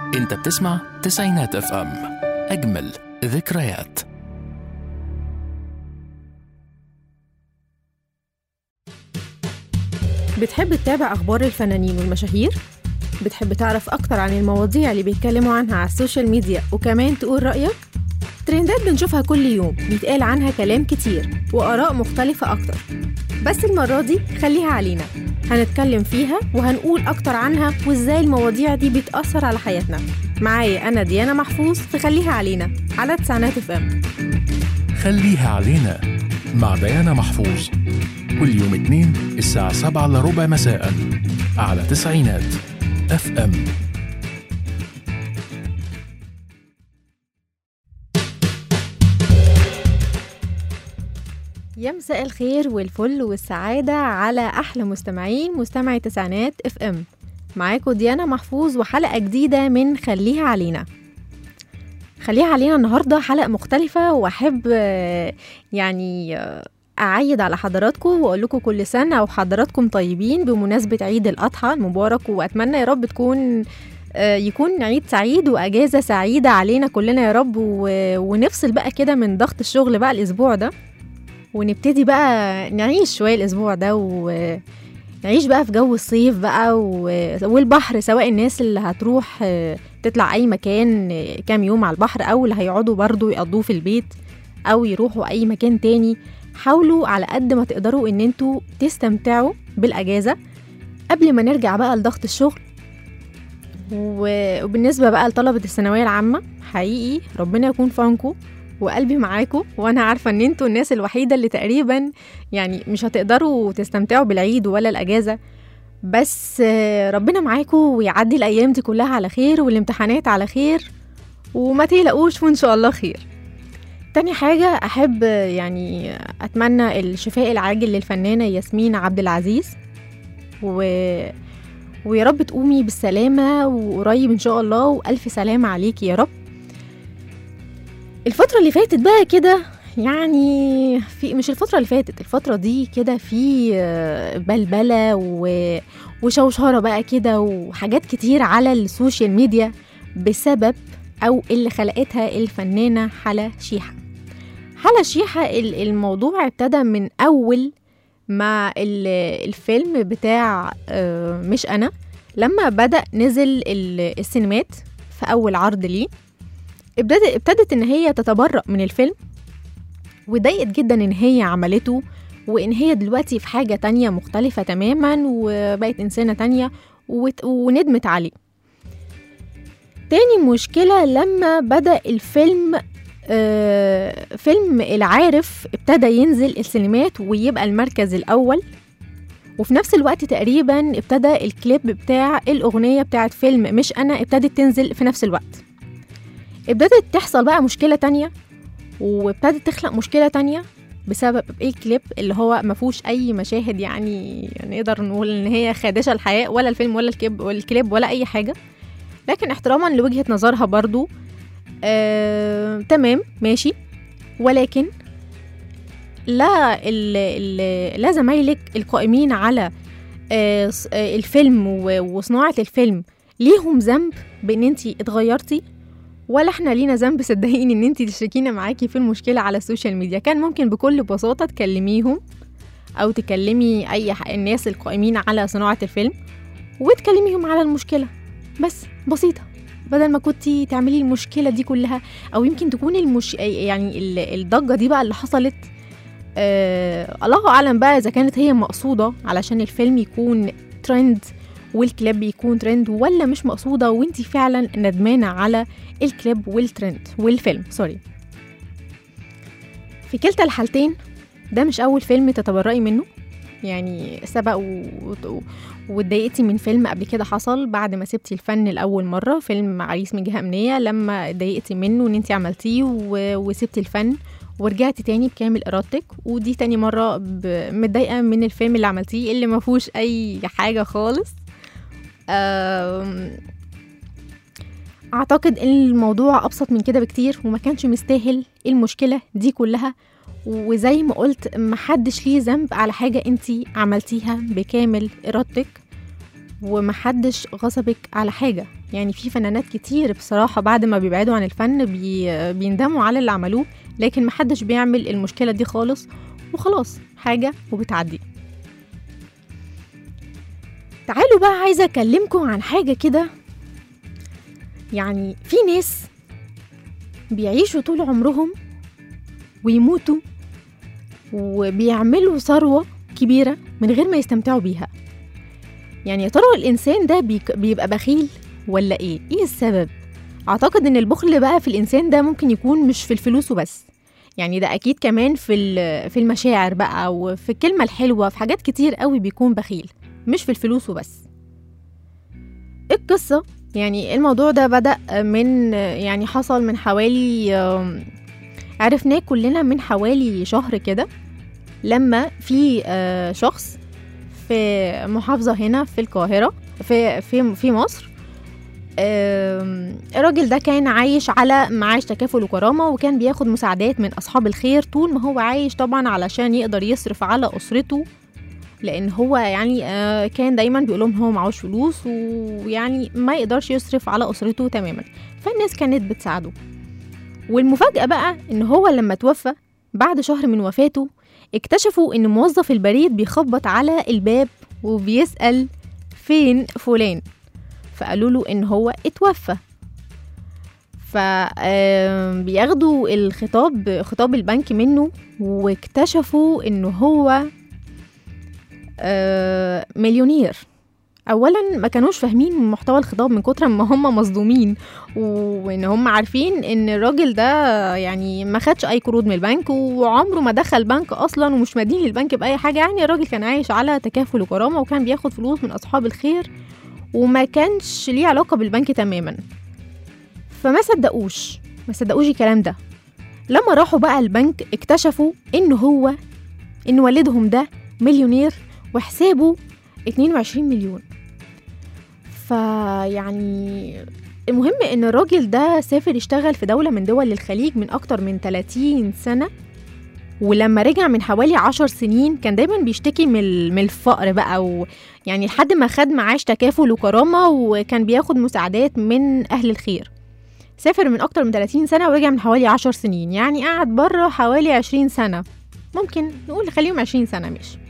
انت بتسمع تسعينات اف ام اجمل ذكريات بتحب تتابع أخبار الفنانين والمشاهير؟ بتحب تعرف أكتر عن المواضيع اللي بيتكلموا عنها على السوشيال ميديا وكمان تقول رأيك؟ ترندات بنشوفها كل يوم بيتقال عنها كلام كتير وآراء مختلفة أكتر بس المرة دي خليها علينا هنتكلم فيها وهنقول أكتر عنها وإزاي المواضيع دي بتأثر على حياتنا معايا أنا ديانا محفوظ تخليها علينا على تسعينات اف ام خليها علينا مع ديانا محفوظ كل يوم اثنين الساعة سبعة إلا ربع مساء على تسعينات اف ام يا مساء الخير والفل والسعادة على أحلى مستمعين مستمعي تسعينات اف ام معاكم ديانا محفوظ وحلقة جديدة من خليها علينا خليها علينا النهاردة حلقة مختلفة وأحب آه، يعني آه، أعيد على حضراتكم وأقول لكم كل سنة وحضراتكم طيبين بمناسبة عيد الأضحى المبارك وأتمنى يا رب تكون آه، يكون عيد سعيد وأجازة سعيدة علينا كلنا يا رب و- ونفصل بقى كده من ضغط الشغل بقى الأسبوع ده ونبتدي بقى نعيش شوية الأسبوع ده ونعيش بقى في جو الصيف بقى و- والبحر سواء الناس اللي هتروح آه، تطلع أي مكان آه، كام يوم على البحر أو اللي هيقعدوا برضو يقضوه في البيت أو يروحوا أي مكان تاني حاولوا على قد ما تقدروا إن انتوا تستمتعوا بالأجازة قبل ما نرجع بقى لضغط الشغل و- وبالنسبة بقى لطلبة الثانوية العامة حقيقي ربنا يكون في عونكم وقلبي معاكم وانا عارفه ان انتوا الناس الوحيده اللي تقريبا يعني مش هتقدروا تستمتعوا بالعيد ولا الاجازه بس آه، ربنا معاكم ويعدي الايام دي كلها على خير والامتحانات على خير وما تقلقوش وان شاء الله خير تاني حاجة أحب آه، يعني أتمنى الشفاء العاجل للفنانة ياسمين عبد العزيز و... ويا رب تقومي بالسلامة وقريب إن شاء الله وألف سلامة عليكي يا رب الفترة اللي فاتت بقى كده يعني في مش الفترة اللي فاتت الفترة دي كده في آه، بلبلة و... وشوشرة بقى كده وحاجات كتير على السوشيال ميديا بسبب أو اللي خلقتها الفنانة حلا شيحة حلا شيحة ال- الموضوع ابتدى من أول ما ال- الفيلم بتاع آه، مش أنا لما بدأ نزل ال- السينمات في أول عرض ليه ابتدت ابتدت ان هي تتبرأ من الفيلم وضايقت جدا ان هي عملته وان هي دلوقتي في حاجة تانية مختلفة تماما وبقت انسانة تانية وت- وندمت عليه تاني مشكلة لما بدأ الفيلم آه فيلم العارف ابتدى ينزل السينمات ويبقى المركز الأول وفي نفس الوقت تقريبا ابتدى الكليب بتاع الأغنية بتاعت فيلم مش أنا ابتدت تنزل في نفس الوقت ابتدت تحصل بقى مشكلة تانية وابتدت تخلق مشكلة تانية بسبب الكليب اللي هو ما فيهوش اي مشاهد يعني نقدر نقول ان هي خادشة الحياة ولا الفيلم ولا الكليب ولا الكليب ولا اي حاجة لكن احتراما لوجهة نظرها برضو آه، تمام ماشي ولكن لا ال ال لا زمايلك القائمين على آه، ص- آه، الفيلم و- وصناعة الفيلم ليهم ذنب بان انتي اتغيرتي ولا احنا لينا ذنب صدقيني ان انتي تشركينا معاكي في المشكله على السوشيال ميديا كان ممكن بكل بساطه تكلميهم او تكلمي اي ح- الناس القائمين على صناعه الفيلم وتكلميهم على المشكله بس بسيطه بدل ما كنتي تعملي المشكله دي كلها او يمكن تكون المش... يعني ال- الضجه دي بقى اللي حصلت آه... الله اعلم بقى اذا كانت هي مقصوده علشان الفيلم يكون ترند والكليب يكون ترند ولا مش مقصوده وانتي فعلا ندمانه على الكليب والترند والفيلم سوري في كلتا الحالتين ده مش أول فيلم تتبرئي منه يعني سبق و... و... واتضايقتي من فيلم قبل كده حصل بعد ما سبتي الفن لأول مرة فيلم عريس من جهة أمنية لما اتضايقتي منه ان انت عملتيه و... وسبتي الفن ورجعتي تاني بكامل إرادتك ودي تاني مرة ب... متضايقة من الفيلم اللي عملتيه اللي ما فيهوش أي حاجة خالص أم... اعتقد ان الموضوع ابسط من كده بكتير وما كانش مستاهل المشكله دي كلها وزي ما قلت محدش ليه ذنب على حاجه انتي عملتيها بكامل ارادتك ومحدش غصبك على حاجة يعني في فنانات كتير بصراحة بعد ما بيبعدوا عن الفن بي بيندموا على اللي عملوه لكن محدش بيعمل المشكلة دي خالص وخلاص حاجة وبتعدي تعالوا بقى عايزة أكلمكم عن حاجة كده يعني في ناس بيعيشوا طول عمرهم ويموتوا وبيعملوا ثروة كبيرة من غير ما يستمتعوا بيها يعني يا ترى الإنسان ده بيك- بيبقى بخيل ولا إيه؟ إيه السبب؟ أعتقد إن البخل بقى في الإنسان ده ممكن يكون مش في الفلوس وبس يعني ده أكيد كمان في ال- في المشاعر بقى وفي الكلمة الحلوة في حاجات كتير قوي بيكون بخيل مش في الفلوس وبس إيه القصة يعني الموضوع ده بدأ من يعني حصل من حوالي آم، عرفناه كلنا من حوالي شهر كده لما في آه، شخص في محافظة هنا في القاهرة في في في مصر آم، الراجل ده كان عايش على معاش تكافل وكرامة وكان بياخد مساعدات من أصحاب الخير طول ما هو عايش طبعا علشان يقدر يصرف على أسرته لأن هو يعني آه، كان دايما بيقول لهم هو معهوش فلوس ويعني ما يقدرش يصرف على أسرته تماما فالناس كانت بتساعده والمفاجأة بقى إن هو لما توفى بعد شهر من وفاته اكتشفوا إن موظف البريد بيخبط على الباب وبيسأل فين فلان فقالوا له إن هو اتوفى فبياخدوا الخطاب خطاب البنك منه واكتشفوا إن هو آه، مليونير اولا ما كانوش فاهمين محتوى الخطاب من كتر ما هم مصدومين وان هم عارفين ان الراجل ده يعني ما خدش اي قروض من البنك وعمره ما دخل بنك اصلا ومش مدين للبنك باي حاجه يعني الراجل كان عايش على تكافل وكرامه وكان بياخد فلوس من اصحاب الخير وما كانش ليه علاقه بالبنك تماما فما صدقوش ما صدقوش الكلام ده لما راحوا بقى البنك اكتشفوا ان هو ان والدهم ده مليونير وحسابه 22 مليون فيعني المهم ان الراجل ده سافر يشتغل في دولة من دول الخليج من اكتر من 30 سنة ولما رجع من حوالي عشر سنين كان دايما بيشتكي من ال- من الفقر بقى ويعني لحد ما خد معاش تكافل وكرامة وكان بياخد مساعدات من أهل الخير سافر من أكتر من 30 سنة ورجع من حوالي عشر سنين يعني قعد بره حوالي 20 سنة ممكن نقول خليهم 20 سنة ماشي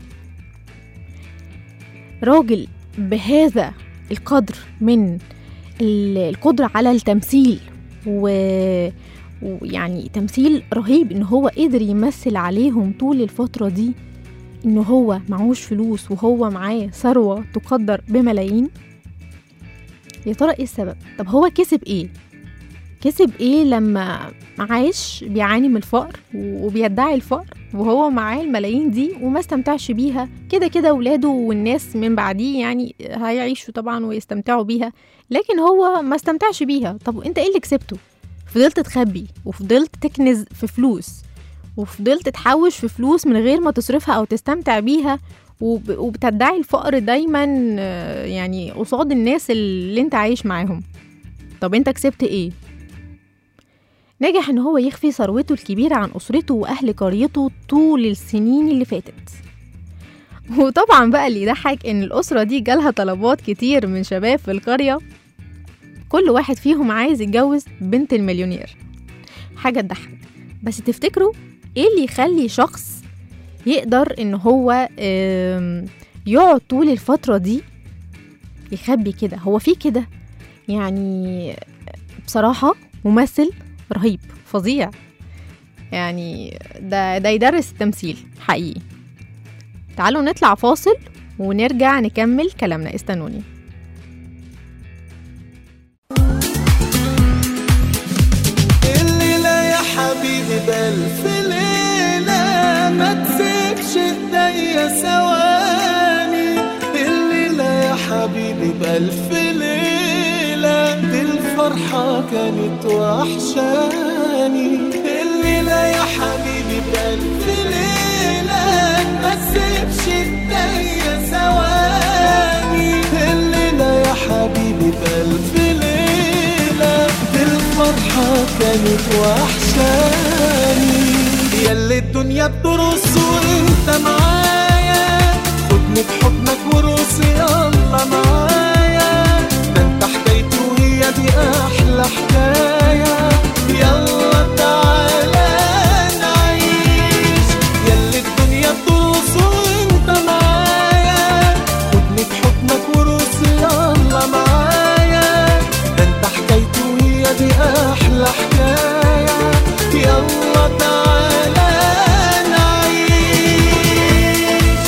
راجل بهذا القدر من ال- القدرة على التمثيل و... ويعني تمثيل رهيب ان هو قدر يمثل عليهم طول الفترة دي ان هو معهوش فلوس وهو معاه ثروة تقدر بملايين يا ترى ايه السبب طب هو كسب ايه كسب ايه لما عاش بيعاني من الفقر وبيدعي الفقر وهو معاه الملايين دي وما استمتعش بيها كده كده ولاده والناس من بعديه يعني هيعيشوا طبعا ويستمتعوا بيها لكن هو ما استمتعش بيها طب انت ايه اللي كسبته فضلت تخبي وفضلت تكنز في فلوس وفضلت تحوش في فلوس من غير ما تصرفها او تستمتع بيها وب... وبتدعي الفقر دايما آه، يعني قصاد الناس اللي انت عايش معاهم طب انت كسبت ايه نجح ان هو يخفي ثروته الكبيرة عن أسرته وأهل قريته طول السنين اللي فاتت وطبعا بقى اللي يضحك ان الأسرة دي جالها طلبات كتير من شباب في القرية كل واحد فيهم عايز يتجوز بنت المليونير حاجة تضحك بس تفتكروا ايه اللي يخلي شخص يقدر ان هو آم، يقعد طول الفترة دي يخبي كده هو في كده يعني بصراحة ممثل رهيب فظيع يعني ده ده يدرس التمثيل حقيقي تعالوا نطلع فاصل ونرجع نكمل كلامنا استنوني الليلة يا حبيبي بألف ليلة ما تسيبش ايديا ثواني الليلة يا حبيبي بألف ليلة دي الفرحة كانت وحشاني الليلة يا حبيبي بألف ليلة ما تسيبش ايديا ثواني الليلة يا حبيبي بألف ليلة دي الفرحة كانت وحشاني ياللي الدنيا بترص وانت معايا خدني بحضنك ورقص يلا معايا حكاية يلا تعالى نعيش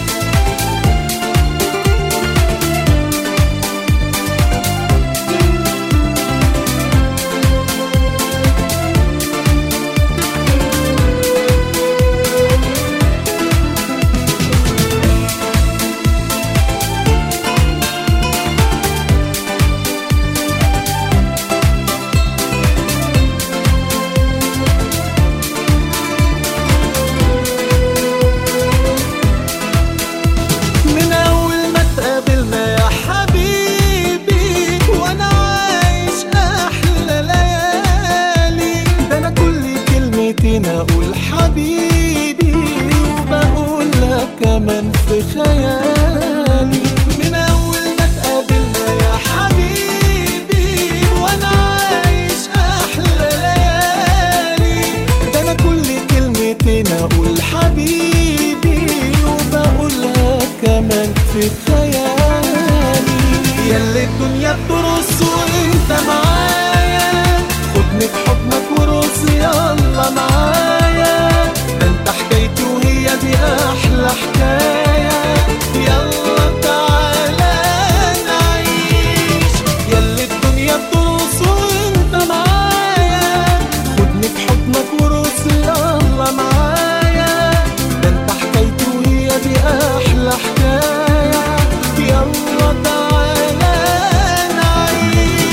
من أول ما اتقابلنا يا حبيبي وأنا عايش أحلى ليالي ده أنا كل كلمتين أقول حبيبي وبقول لك كمان في خيالي من أول ما اتقابلنا يا حبيبي وأنا عايش أحلى ليالي ده أنا كل كلمتين أقول حبيبي وبقولها كمان في خيالي ياللي الدنيا بترص وانت معايا خدني في حضنك ورص يلا معايا ده انت حكايتي وهي دي احلى حكايه يلا تعالى نعيش ياللي الدنيا بترص وانت معايا خدني في حضنك ورص يلا معايا ده انت حكايتي وهي دي احلى حكايه يلا تعالى نعيش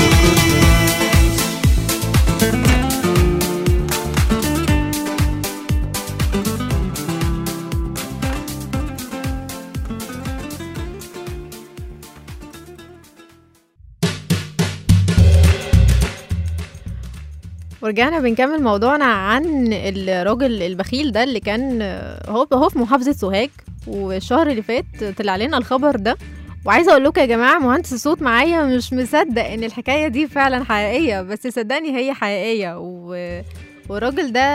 ورجعنا بنكمل موضوعنا عن الراجل البخيل ده اللي كان هو هو في محافظة سوهاج والشهر اللي فات طلع لنا الخبر ده وعايزه اقول لكم يا جماعه مهندس الصوت معايا مش مصدق ان الحكايه دي فعلا حقيقيه بس صدقني هي حقيقيه و... والراجل ده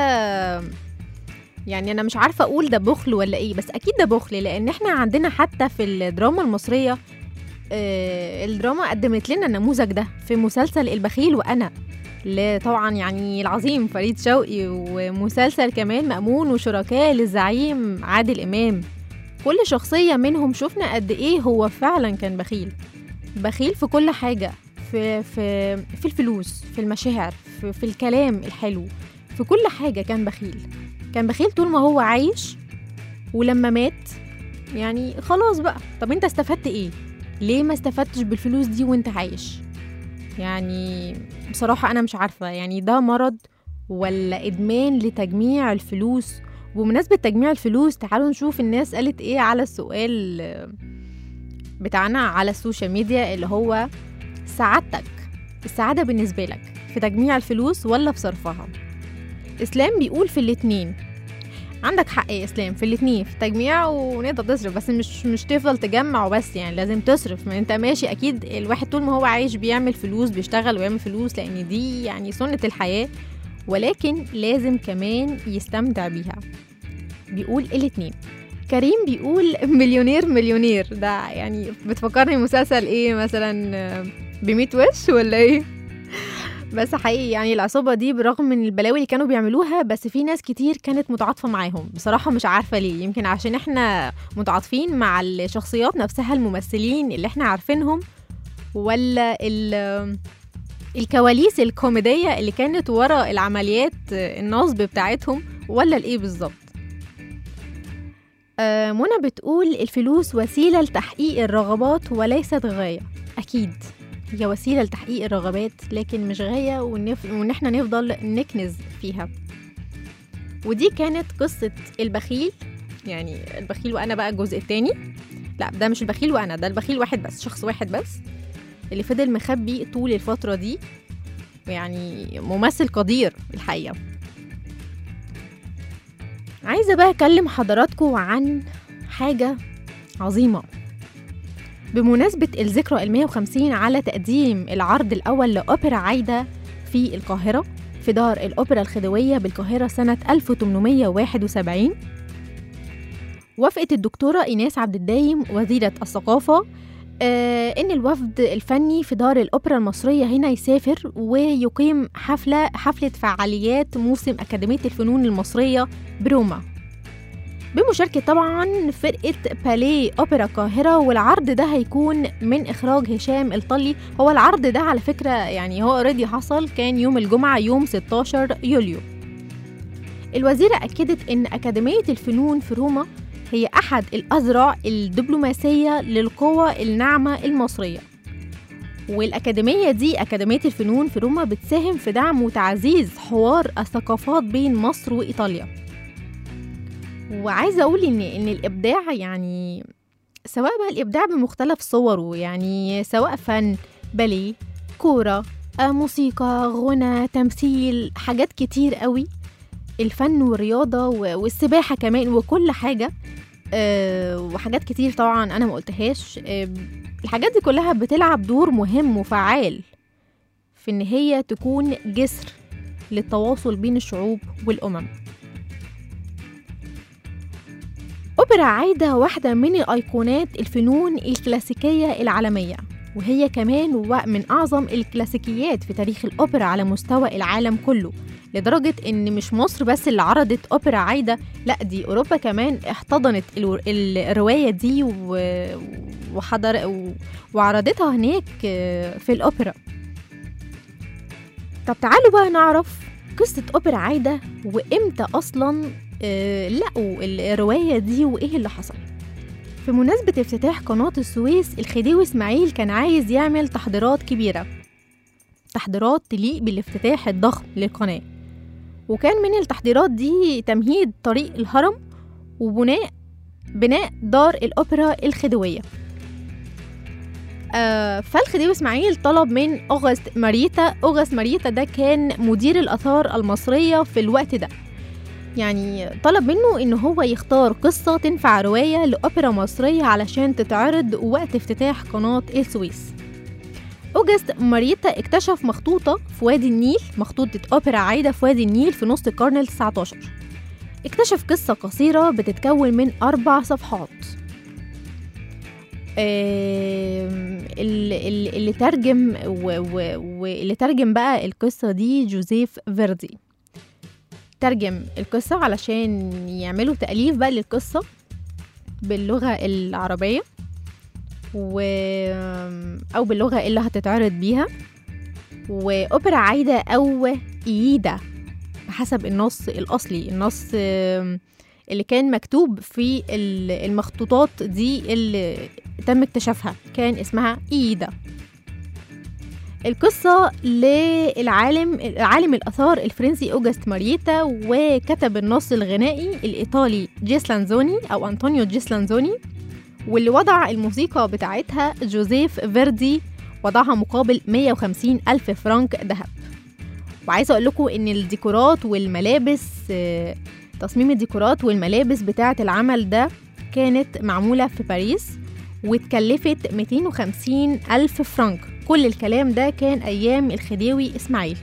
يعني انا مش عارفه اقول ده بخل ولا ايه بس اكيد ده بخل لان احنا عندنا حتى في الدراما المصريه آه، الدراما قدمت لنا النموذج ده في مسلسل البخيل وانا ل- طبعا يعني العظيم فريد شوقي ومسلسل كمان مأمون وشركاء للزعيم عادل إمام كل شخصية منهم شفنا قد إيه هو فعلا كان بخيل بخيل في كل حاجة في, في, في الفلوس في المشاعر في, في الكلام الحلو في كل حاجة كان بخيل كان بخيل طول ما هو عايش ولما مات يعني خلاص بقى طب انت استفدت ايه ليه ما استفدتش بالفلوس دي وانت عايش يعني بصراحة أنا مش عارفة يعني ده مرض ولا إدمان لتجميع الفلوس بمناسبة تجميع الفلوس تعالوا نشوف الناس قالت إيه على السؤال آه، بتاعنا على السوشيال ميديا اللي هو سعادتك السعادة بالنسبة لك في تجميع الفلوس ولا في صرفها إسلام بيقول في الاتنين عندك حق يا اسلام في الاتنين في التجميع ونقدر تصرف بس مش مش تفضل تجمع وبس يعني لازم تصرف ما انت ماشي اكيد الواحد طول ما هو عايش بيعمل فلوس بيشتغل ويعمل فلوس لان دي يعني سنة الحياة ولكن لازم كمان يستمتع بيها بيقول الاتنين كريم بيقول مليونير مليونير ده يعني بتفكرني مسلسل ايه مثلا بميت وش ولا ايه بس حقيقي يعني العصابة دي برغم من البلاوي اللي كانوا بيعملوها بس في ناس كتير كانت متعاطفة معاهم بصراحة مش عارفة ليه يمكن عشان احنا متعاطفين مع الشخصيات نفسها الممثلين اللي احنا عارفينهم ولا ال الكواليس الكوميدية اللي كانت ورا العمليات النصب بتاعتهم ولا الايه بالظبط آه، منى بتقول الفلوس وسيلة لتحقيق الرغبات وليست غاية أكيد هي وسيلة لتحقيق الرغبات لكن مش غاية ونف... وإن احنا نفضل نكنز فيها ودي كانت قصة البخيل يعني البخيل وأنا بقى الجزء التاني لا ده مش البخيل وأنا ده البخيل واحد بس شخص واحد بس اللي فضل مخبي طول الفترة دي يعني ممثل قدير الحقيقة عايزة بقى أكلم حضراتكم عن حاجة عظيمة بمناسبة الذكرى المية وخمسين على تقديم العرض الأول لأوبرا عايدة في القاهرة في دار الأوبرا الخديوية بالقاهرة سنة 1871 وافقت الدكتورة إيناس عبد الدايم وزيرة الثقافة آه إن الوفد الفني في دار الأوبرا المصرية هنا يسافر ويقيم حفلة حفلة فعاليات موسم أكاديمية الفنون المصرية بروما بمشاركة طبعا فرقة باليه أوبرا القاهرة والعرض ده هيكون من إخراج هشام الطلي هو العرض ده على فكرة يعني هو اوريدي حصل كان يوم الجمعة يوم 16 يوليو الوزيرة أكدت إن أكاديمية الفنون في روما هي أحد الأذرع الدبلوماسية للقوى الناعمة المصرية والأكاديمية دي أكاديمية الفنون في روما بتساهم في دعم وتعزيز حوار الثقافات بين مصر وإيطاليا وعايزة أقول إن إن الإبداع يعني سواء بقى الإبداع بمختلف صوره يعني سواء فن باليه كورة آه، موسيقى غنى تمثيل حاجات كتير قوي الفن والرياضة و- والسباحة كمان وكل حاجة آه، وحاجات كتير طبعا أنا ما قلتهاش آه، الحاجات دي كلها بتلعب دور مهم وفعال في إن هي تكون جسر للتواصل بين الشعوب والأمم أوبرا عايدة واحدة من أيقونات الفنون الكلاسيكية العالمية وهي كمان و- من أعظم الكلاسيكيات في تاريخ الأوبرا على مستوى العالم كله لدرجة إن مش مصر بس اللي عرضت أوبرا عايدة لا دي أوروبا كمان احتضنت الو- ال- الرواية دي و- وحضر و- وعرضتها هناك آه، في الأوبرا طب تعالوا بقى نعرف قصة أوبرا عايدة وإمتى أصلا آه، لقوا الرواية دي وإيه اللي حصل في مناسبة افتتاح قناة السويس الخديوي إسماعيل كان عايز يعمل تحضيرات كبيرة تحضيرات تليق بالافتتاح الضخم للقناة وكان من التحضيرات دي تمهيد طريق الهرم وبناء بناء دار الأوبرا الخديوية آه فالخديوي إسماعيل طلب من أوغست ماريتا أوغست ماريتا ده كان مدير الآثار المصرية في الوقت ده يعني طلب منه إن هو يختار قصة تنفع رواية لأوبرا مصرية علشان تتعرض وقت افتتاح قناة السويس أوجست ماريتا اكتشف مخطوطة في وادي النيل مخطوطة أوبرا عايدة في وادي النيل في نص القرن التسعة عشر اكتشف قصة قصيرة بتتكون من أربع صفحات آم، ال- ال- اللي ترجم و- و- واللي ترجم بقى القصة دي جوزيف فيردي ترجم القصة علشان يعملوا تأليف بقى للقصة باللغة العربية و... أو باللغة اللي هتتعرض بيها وأوبرا عايدة أو إيدا بحسب النص الأصلي النص آم، اللي كان مكتوب في ال- المخطوطات دي اللي تم اكتشافها كان اسمها إيدا القصة للعالم عالم الآثار الفرنسي أوجست ماريتا وكتب النص الغنائي الإيطالي جيسلانزوني أو أنطونيو جيسلانزوني واللي وضع الموسيقى بتاعتها جوزيف فيردي وضعها مقابل 150 ألف فرنك ذهب وعايزة أقول لكم إن الديكورات والملابس آه، تصميم الديكورات والملابس بتاعة العمل ده كانت معمولة في باريس واتكلفت 250 ألف فرنك كل الكلام ده كان أيام الخديوي إسماعيل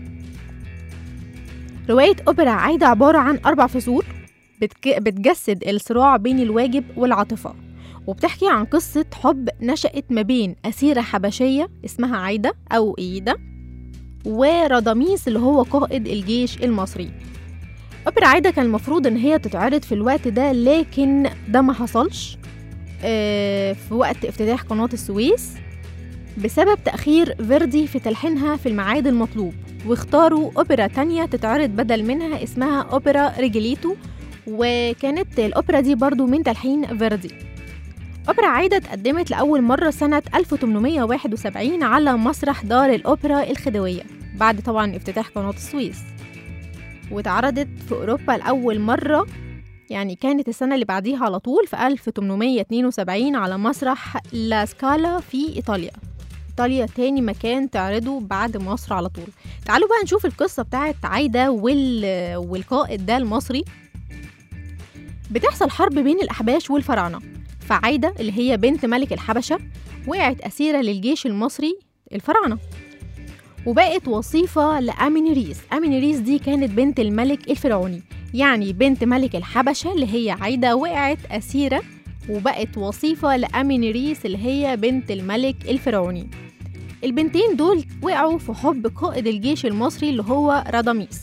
رواية أوبرا عايدة عبارة عن أربع فصول بتك... بتجسد الصراع بين الواجب والعاطفة وبتحكي عن قصة حب نشأت ما بين أسيرة حبشية اسمها عايدة أو إيدا ورضاميس اللي هو قائد الجيش المصري أوبرا عايدة كان المفروض إن هي تتعرض في الوقت ده لكن ده ما حصلش آه، في وقت افتتاح قناة السويس بسبب تأخير فيردي في تلحينها في الميعاد المطلوب واختاروا أوبرا تانية تتعرض بدل منها اسمها أوبرا ريجليتو وكانت الأوبرا دي برضو من تلحين فيردي أوبرا عايدة اتقدمت لأول مرة سنة 1871 على مسرح دار الأوبرا الخديوية بعد طبعا افتتاح قناة السويس واتعرضت في أوروبا لأول مرة يعني كانت السنة اللي بعديها على طول في 1872 على مسرح لا سكالا في إيطاليا إيطاليا تاني مكان تعرضه بعد مصر على طول تعالوا بقى نشوف القصة بتاعت عايدة وال... والقائد ده المصري بتحصل حرب بين الأحباش والفراعنة فعايدة اللي هي بنت ملك الحبشة وقعت أسيرة للجيش المصري الفراعنة وبقت وصيفة لأمينيريس أمينيريس دي كانت بنت الملك الفرعوني يعني بنت ملك الحبشة اللي هي عايدة وقعت أسيرة وبقت وصيفة لأمينريس اللي هي بنت الملك الفرعوني البنتين دول وقعوا في حب قائد الجيش المصري اللي هو راداميس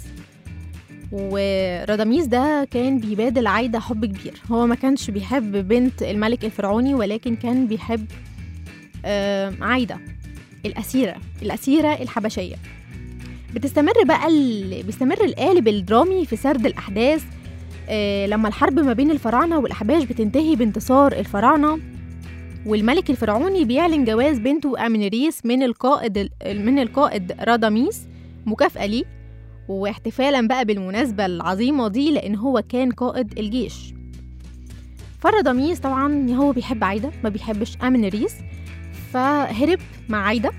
وراداميس ده كان بيبادل عايدة حب كبير هو ما كانش بيحب بنت الملك الفرعوني ولكن كان بيحب آه، عايدة الأسيرة الأسيرة الحبشية بتستمر بقى ال... بيستمر القالب الدرامي في سرد الأحداث آه، لما الحرب ما بين الفراعنة والأحباش بتنتهي بانتصار الفراعنة والملك الفرعوني بيعلن جواز بنته أمينريس من القائد ال- من القائد راداميس مكافأة ليه واحتفالا بقى بالمناسبة العظيمة دي لأن هو كان قائد الجيش فراداميس طبعا هو بيحب عايدة ما بيحبش أمينريس فهرب مع عايدة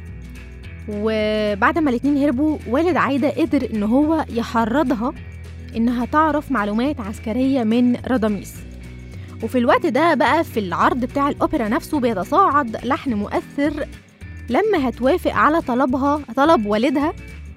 وبعد ما الاتنين هربوا والد عايدة قدر إن هو يحرضها إنها تعرف معلومات عسكرية من راداميس وفي الوقت ده بقى في العرض بتاع الأوبرا نفسه بيتصاعد لحن مؤثر لما هتوافق على طلبها طلب والدها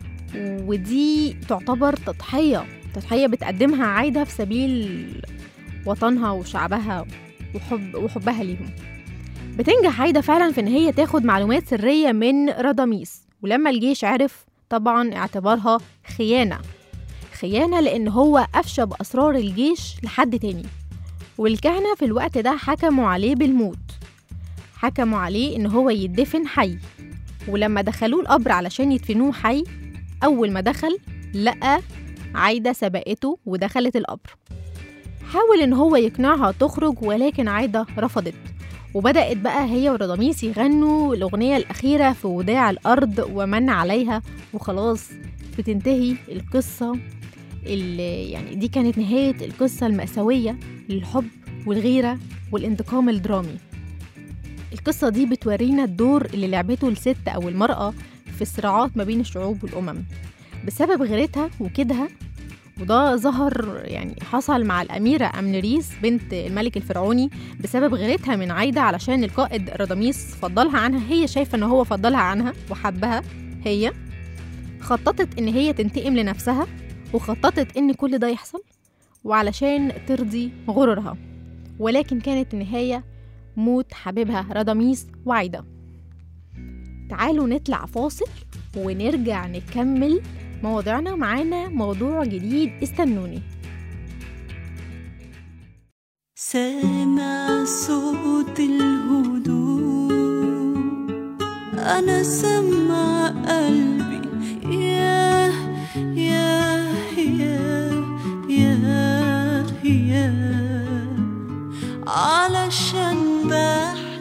ودي تعتبر تضحية تضحية بتقدمها عايدة في سبيل وطنها وشعبها وحب وحبها ليهم بتنجح عايدة فعلا في إن هي تاخد معلومات سرية من راداميس ولما الجيش عرف طبعا اعتبرها خيانة خيانة لأن هو أفشى بأسرار الجيش لحد تاني والكهنة في الوقت ده حكموا عليه بالموت حكموا عليه إن هو يدفن حي ولما دخلوه القبر علشان يدفنوه حي أول ما دخل لقى عايدة سبقته ودخلت القبر حاول إن هو يقنعها تخرج ولكن عايدة رفضت وبدأت بقى هي وراداميس يغنوا الأغنية الأخيرة في وداع الأرض ومن عليها وخلاص بتنتهي القصة اللي يعني دي كانت نهاية القصة المأساوية للحب والغيرة والانتقام الدرامي القصة دي بتورينا الدور اللي لعبته الست أو المرأة في الصراعات ما بين الشعوب والأمم بسبب غيرتها وكدها وده ظهر يعني حصل مع الأميرة أمنريس بنت الملك الفرعوني بسبب غيرتها من عايدة علشان القائد راداميس فضلها عنها هي شايفة إن هو فضلها عنها وحبها هي خططت إن هي تنتقم لنفسها وخططت إن كل ده يحصل وعلشان ترضي غرورها ولكن كانت النهاية موت حبيبها راداميس وعايدة تعالوا نطلع فاصل ونرجع نكمل مواضيعنا معانا موضوع جديد استنوني سامع صوت الهدوء أنا سمع قلبي يا يا يا يا يا علشان بحر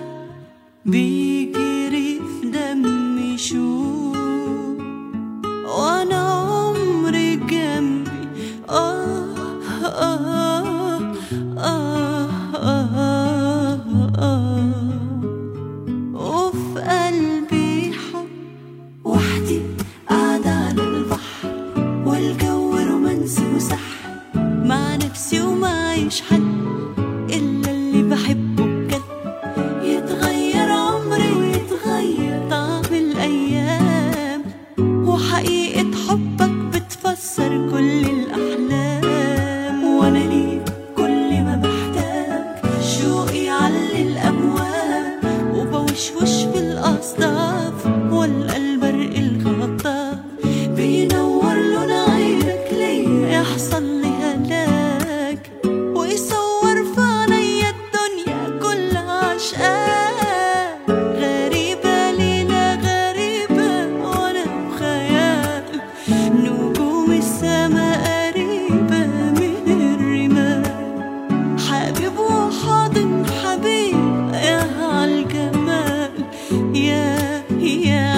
بيجري في دمي شوق وانا عمري جنبي آه آه آه آه آه وفي قلبي حب وحدي قاعدة على البحر والجو رومانسي وسحر مع نفسي ومعيش حد إلا اللي بحبه بجد يتغير عمري ويتغير طعم الأيام وحقيقة حبك بتفسر كل الأحلام وأنا ليك كل ما بحتاج شوقي علي الأمواج وبوشوش في الأصداف والقى البرق الخطاف بينور لون عينك ليا يحصل لي هلاك ويصور في عينيا الدنيا كلها عشقاك غريبة ليلة غريبة وأنا بخيال نجوم السما قريبة من الرمال حبيب وحاضن حبيب يا عالجمال يا يا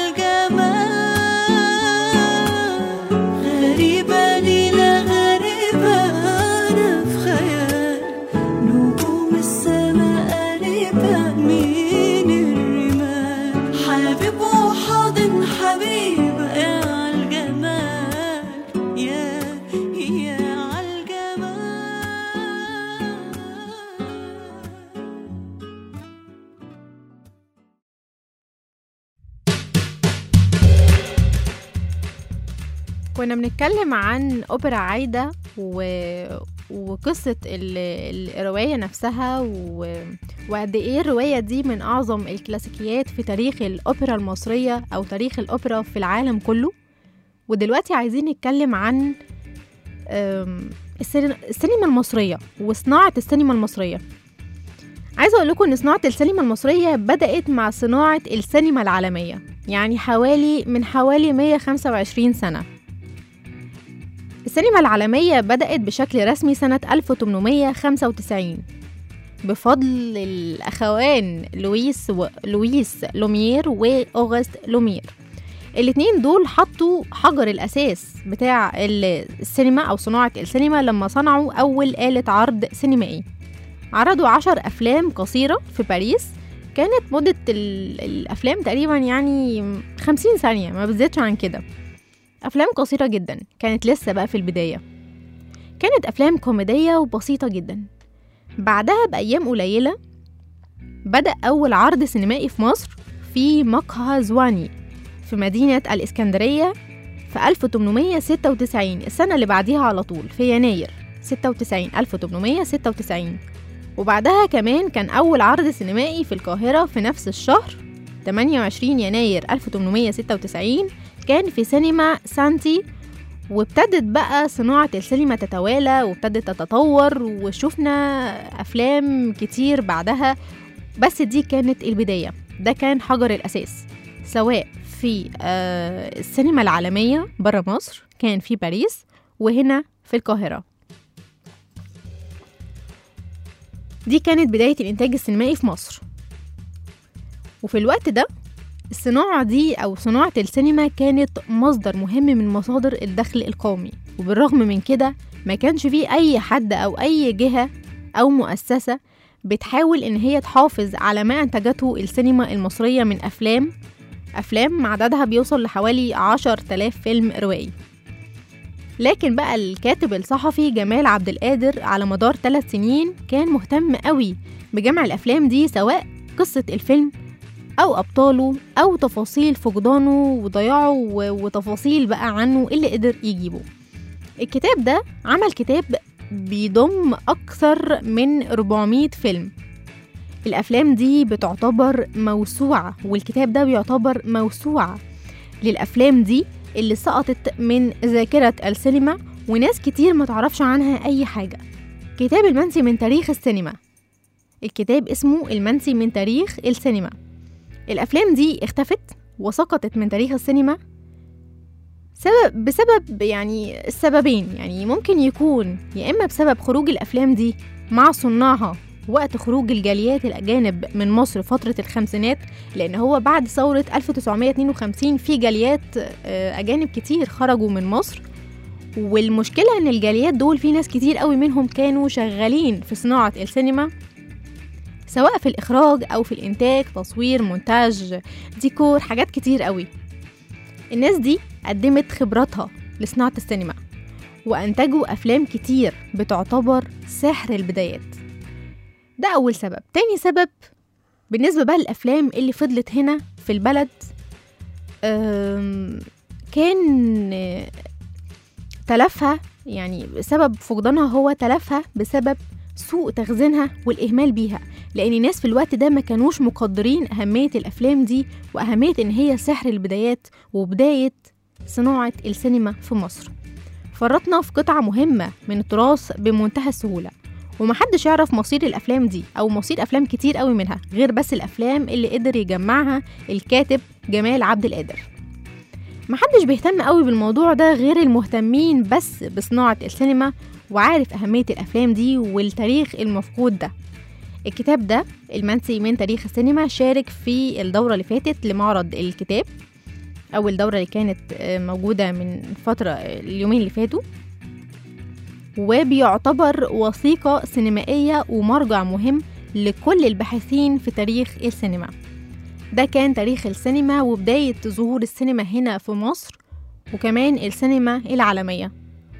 عالجمال غريبة ليلة غريبة أنا في خيال نجوم السما قريبة من الرمال حبيب وحاضن حبيب يا عالجمال يا يا عالجمال كنا بنتكلم عن أوبرا عايدة و... وقصة ال- الرواية نفسها و... وقد ايه الرواية دي من أعظم الكلاسيكيات في تاريخ الأوبرا المصرية أو تاريخ الأوبرا في العالم كله ودلوقتي عايزين نتكلم عن أم، السين- السينما المصرية وصناعة السينما المصرية عايزة أقول لكم إن صناعة السينما المصرية بدأت مع صناعة السينما العالمية يعني حوالي من حوالي 125 سنة السينما العالمية بدأت بشكل رسمي سنة 1895 بفضل الأخوان لويس و... لويس لومير وأوغست لومير الاتنين دول حطوا حجر الأساس بتاع ال- السينما أو صناعة السينما لما صنعوا أول آلة عرض سينمائي عرضوا عشر أفلام قصيرة في باريس كانت مدة ال- الأفلام تقريبا يعني خمسين ثانية ما بتزيدش عن كده أفلام قصيرة جدا كانت لسه بقى في البداية كانت أفلام كوميدية وبسيطة جدا بعدها بأيام قليلة بدأ أول عرض سينمائي في مصر في مقهى زواني في مدينة الإسكندرية في 1896 السنة اللي بعديها على طول في يناير 96 1896 وبعدها كمان كان أول عرض سينمائي في القاهرة في نفس الشهر 28 يناير 1896 كان في سينما سانتي وابتدت بقى صناعة السينما تتوالى وابتدت تتطور وشفنا أفلام كتير بعدها بس دي كانت البداية ده كان حجر الأساس سواء في آه، السينما العالمية برا مصر كان في باريس وهنا في القاهرة دي كانت بداية الإنتاج السينمائي في مصر وفي الوقت ده الصناعة دي أو صناعة السينما كانت مصدر مهم من مصادر الدخل القومي وبالرغم من كده ما كانش فيه أي حد أو أي جهة أو مؤسسة بتحاول إن هي تحافظ على ما أنتجته السينما المصرية من أفلام أفلام عددها بيوصل لحوالي عشر تلاف فيلم روائي لكن بقى الكاتب الصحفي جمال عبد القادر على مدار ثلاث سنين كان مهتم قوي بجمع الأفلام دي سواء قصة الفيلم أو أبطاله أو تفاصيل فقدانه وضياعه و- وتفاصيل بقى عنه اللي قدر يجيبه الكتاب ده عمل كتاب بيضم أكثر من 400 فيلم الأفلام دي بتعتبر موسوعة والكتاب ده بيعتبر موسوعة للأفلام دي اللي سقطت من ذاكرة السينما وناس كتير ما تعرفش عنها أي حاجة كتاب المنسي من تاريخ السينما الكتاب اسمه المنسي من تاريخ السينما الأفلام دي اختفت وسقطت من تاريخ السينما سبب بسبب يعني السببين يعني ممكن يكون يا إما بسبب خروج الأفلام دي مع صناعها وقت خروج الجاليات الأجانب من مصر فترة الخمسينات لأن هو بعد ثورة 1952 في جاليات آه، أجانب كتير خرجوا من مصر والمشكلة إن الجاليات دول في ناس كتير قوي منهم كانوا شغالين في صناعة السينما سواء في الإخراج أو في الإنتاج تصوير مونتاج ديكور حاجات كتير قوي الناس دي قدمت خبراتها لصناعة السينما وأنتجوا أفلام كتير بتعتبر سحر البدايات ده أول سبب تاني سبب بالنسبة بقى للأفلام اللي فضلت هنا في البلد أم، كان آه، تلفها يعني سبب فقدانها هو تلفها بسبب سوء تخزينها والإهمال بيها لأن الناس في الوقت ده ما كانوش مقدرين أهمية الأفلام دي وأهمية إن هي سحر البدايات وبداية صناعة السينما في مصر فرطنا في قطعة مهمة من التراث بمنتهى السهولة ومحدش يعرف مصير الأفلام دي أو مصير أفلام كتير قوي منها غير بس الأفلام اللي قدر يجمعها الكاتب جمال عبد القادر محدش بيهتم قوي بالموضوع ده غير المهتمين بس بصناعة السينما وعارف أهمية الأفلام دي والتاريخ المفقود ده الكتاب ده المنسي من تاريخ السينما شارك في الدورة اللي فاتت لمعرض الكتاب أو الدورة اللي كانت آه، موجودة من فترة آه، اليومين اللي فاتوا وبيعتبر وثيقة سينمائية ومرجع مهم لكل الباحثين في تاريخ السينما ده كان تاريخ السينما وبداية ظهور السينما هنا في مصر وكمان السينما العالمية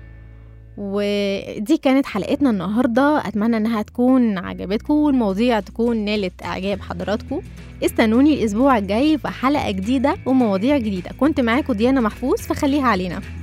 ودي كانت حلقتنا النهاردة أتمنى أنها تكون عجبتكم والمواضيع تكون نالت إعجاب حضراتكم استنوني الأسبوع الجاي في حلقة جديدة ومواضيع جديدة كنت معاكم ديانا محفوظ فخليها علينا